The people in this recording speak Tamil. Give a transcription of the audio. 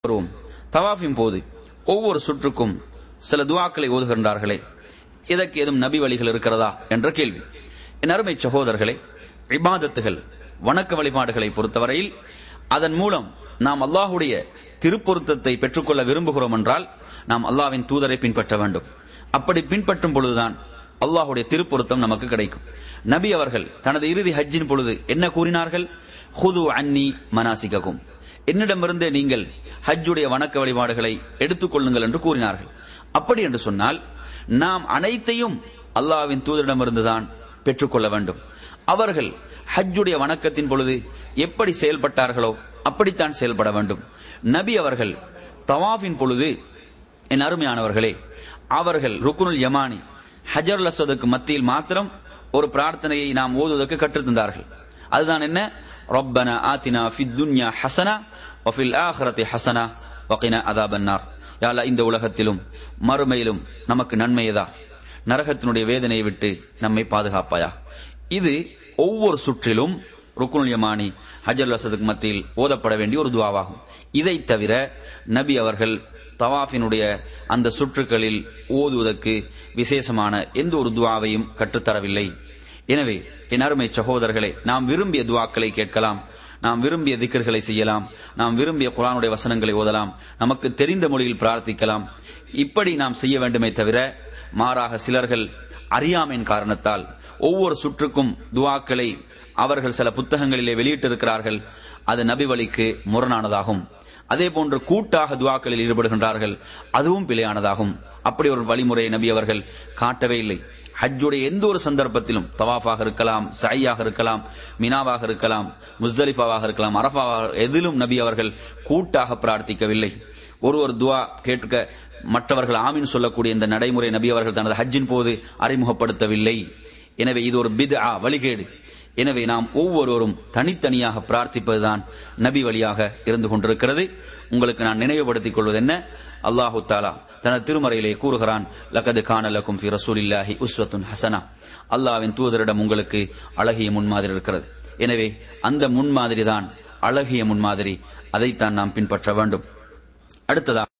வருவோம் தவாஃபின் போது ஒவ்வொரு சுற்றுக்கும் சில துவாக்களை ஓதுகின்றார்களே இதற்கு ஏதும் நபி வழிகள் இருக்கிறதா என்ற கேள்வி என் அருமை சகோதரர்களே இபாதத்துகள் வணக்க வழிபாடுகளை பொறுத்தவரையில் அதன் மூலம் நாம் அல்லாஹுடைய திருப்பொருத்தத்தை பெற்றுக்கொள்ள விரும்புகிறோம் என்றால் நாம் அல்லாவின் தூதரை பின்பற்ற வேண்டும் அப்படி பின்பற்றும் பொழுதுதான் அல்லாஹுடைய திருப்பொருத்தம் நமக்கு கிடைக்கும் நபி அவர்கள் தனது இறுதி ஹஜ்ஜின் பொழுது என்ன கூறினார்கள் ஹுது அன்னி மனாசிககும் என்னிடமிருந்தே நீங்கள் ஹஜ்ஜுடைய வணக்க வழிபாடுகளை எடுத்துக் கொள்ளுங்கள் என்று கூறினார்கள் அப்படி என்று சொன்னால் நாம் அனைத்தையும் அல்லாவின் தூதரிடமிருந்துதான் பெற்றுக்கொள்ள வேண்டும் அவர்கள் ஹஜ்ஜுடைய வணக்கத்தின் பொழுது எப்படி செயல்பட்டார்களோ அப்படித்தான் செயல்பட வேண்டும் நபி அவர்கள் தவாஃபின் பொழுது என் அருமையானவர்களே அவர்கள் ருக்குனுல் யமானி ஹஜர் அஸ்வதுக்கு மத்தியில் மாத்திரம் ஒரு பிரார்த்தனையை நாம் ஓதுவதற்கு கற்றுத்தந்தார்கள் அதுதான் என்ன ரப்பனா ஆத்தினா ஃபித் துன்யா ஹசனா வஃபில் ஆஹ்ரத்தி ஹசனா வகினா அதாபன்னார் யாலா இந்த உலகத்திலும் மறுமையிலும் நமக்கு நன்மையதா நரகத்தினுடைய வேதனையை விட்டு நம்மை பாதுகாப்பாயா இது ஒவ்வொரு சுற்றிலும் ருக்குனுல் யமானி ஹஜர் அசதுக்கு மத்தியில் ஓதப்பட வேண்டிய ஒரு துவாவாகும் இதை தவிர நபி அவர்கள் தவாஃபினுடைய அந்த சுற்றுகளில் ஓதுவதற்கு விசேஷமான எந்த ஒரு துவாவையும் கற்றுத்தரவில்லை எனவே என் அருமை சகோதரர்களே நாம் விரும்பிய துவாக்களை கேட்கலாம் நாம் விரும்பிய திக்கர்களை செய்யலாம் நாம் விரும்பிய குரானுடைய வசனங்களை ஓதலாம் நமக்கு தெரிந்த மொழியில் பிரார்த்திக்கலாம் இப்படி நாம் செய்ய வேண்டுமே தவிர மாறாக சிலர்கள் அறியாமையின் காரணத்தால் ஒவ்வொரு சுற்றுக்கும் துவாக்களை அவர்கள் சில புத்தகங்களிலே வெளியிட்டிருக்கிறார்கள் அது நபி வழிக்கு முரணானதாகும் அதே போன்று கூட்டாக துவாக்களில் ஈடுபடுகின்றார்கள் அதுவும் பிழையானதாகும் அப்படி ஒரு வழிமுறையை நபி அவர்கள் காட்டவே இல்லை ஹஜ்ஜுடைய எந்த ஒரு சந்தர்ப்பத்திலும் தவாஃபாக இருக்கலாம் சாயாக இருக்கலாம் மினாவாக இருக்கலாம் முஸ்தலிஃபாவாக இருக்கலாம் அரஃபாவாக எதிலும் நபி அவர்கள் கூட்டாக பிரார்த்திக்கவில்லை ஒரு ஒரு துவா கேட்க மற்றவர்கள் ஆமீன் சொல்லக்கூடிய இந்த நடைமுறை நபி அவர்கள் தனது ஹஜ்ஜின் போது அறிமுகப்படுத்தவில்லை எனவே இது ஒரு பித் வழிகேடு எனவே நாம் ஒவ்வொருவரும் தனித்தனியாக பிரார்த்திப்பதுதான் நபி வழியாக இருந்து கொண்டிருக்கிறது உங்களுக்கு நான் நினைவுபடுத்திக் கொள்வது என்ன அல்லாஹு தாலா தனது திருமறையிலே கூறுகிறான் லகது கானலக்கும் ஃபி ரசூலில்லாஹி உஸ்வத்துன் ஹசனா அல்லாவின் தூதரிடம் உங்களுக்கு அழகிய முன்மாதிரி இருக்கிறது எனவே அந்த முன்மாதிரி தான் அழகிய முன்மாதிரி அதைத்தான் நாம் பின்பற்ற வேண்டும் அடுத்ததாக